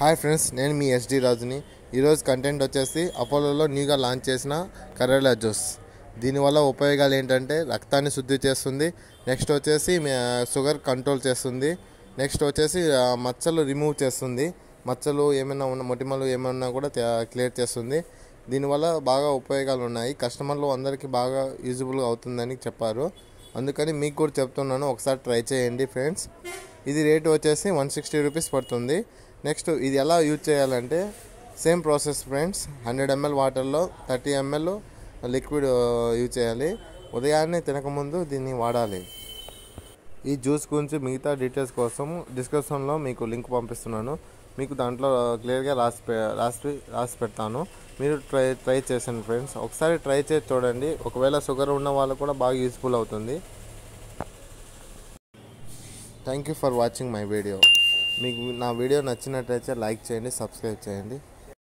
hi friends నేను మీ SD రాజుని ఈరోజు కంటెంట్ వచ్చేసి అపోలోలో న్యూగా లాంచ్ చేసిన కరేలా జ్యూస్ దీనివల్ల ఉపయోగాలు ఏంటంటే రక్తాన్ని శుద్ధి చేస్తుంది నెక్స్ట్ వచ్చేసి మీ, ఆ, షుగర్ కంట్రోల్ చేస్తుంది నెక్స్ట్ వచ్చేసి ఆ, మచ్చలు రిమూవ్ చేస్తుంది మచ్చలు ఏమైనా ఉన్న మొటిమలు ఏమైనా కూడా తే- క్లియర్ చేస్తుంది దీనివల్ల బాగా ఉపయోగాలు ఉన్నాయి కస్టమర్లు అందరికీ బాగా యూజబుల్ అవుతుందని చెప్పారు అందుకని మీకు కూడా చెప్తున్నాను ఒకసారి ట్రై చేయండి ఫ్రెండ్స్ ఇది రేట్ వచ్చేసి వన్ సిక్స్టీ రూపీస్ పడుతుంది నెక్స్ట్ ఇది ఎలా యూజ్ చేయాలంటే same process friends hundred ml వాటర్లో థర్టీ ఎంఎల్ లిక్విడ్ యూజ్ చేయాలి ఉదయాన్నే తినకముందు దీన్ని వాడాలి ఈ జ్యూస్ గురించి మిగతా డీటెయిల్స్ కోసం డిస్క్రిప్షన్లో మీకు లింక్ పంపిస్తున్నాను మీకు దాంట్లో క్లియర్గా రాసి పె రాసి రాసి పెడతాను మీరు ట్రై ట్రై చేసండి ఫ్రెండ్స్ ఒకసారి ట్రై చేసి చూడండి ఒకవేళ షుగర్ ఉన్న వాళ్ళకు కూడా బాగా యూస్ఫుల్ అవుతుంది thank you for watching my video మీకు నా వీడియో నచ్చినట్లయితే లైక్ చేయండి సబ్స్క్రైబ్ చేయండి